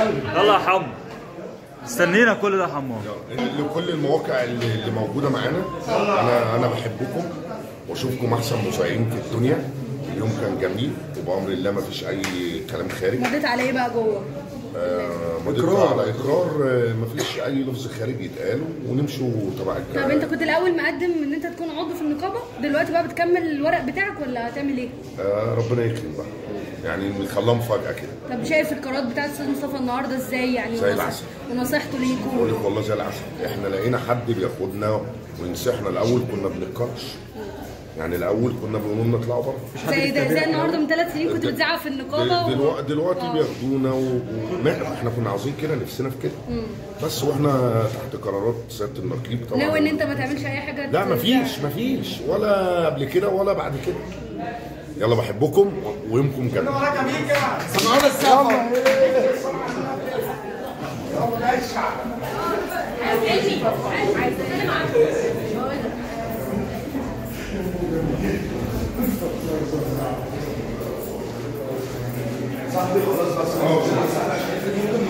يلا يا حمو استنينا كل ده يا حمو لكل المواقع اللي اللي موجوده معانا انا انا بحبكم واشوفكم احسن مذيعين في الدنيا اليوم كان جميل وبامر الله ما فيش اي كلام خارج مضيت على ايه بقى جوه؟ آه، مضيت على اقرار آه، ما فيش اي لفظ خارج يتقال ونمشوا تبع طب الكلام انت كنت الاول مقدم ان انت تكون عضو في النقابه دلوقتي بقى بتكمل الورق بتاعك ولا هتعمل ايه؟ آه، ربنا يكرم بقى يعني نخليها مفاجاه كده طب شايف القرارات بتاعت استاذ مصطفى النهارده ازاي يعني زي ونص- العسل. ونصيحته بقول ليكوا لك والله زي العسل احنا لقينا حد بياخدنا وينصحنا الاول كنا بنتكرش يعني الاول كنا بنقول لهم نطلعوا بره زي ده زي النهارده من ثلاث سنين كنت بتزعق في النقابه دلوقتي, دلوقتي آه. بياخدونا و- وماله احنا كنا عاوزين كده نفسنا في كده بس واحنا تحت قرارات سياده النقيب طبعا ناوي ان انت ما تعملش اي حاجه لا مفيش مفيش ولا قبل كده ولا بعد كده يلا بحبكم ويومكم جنة سمعونا السقف صاحبي خلاص بس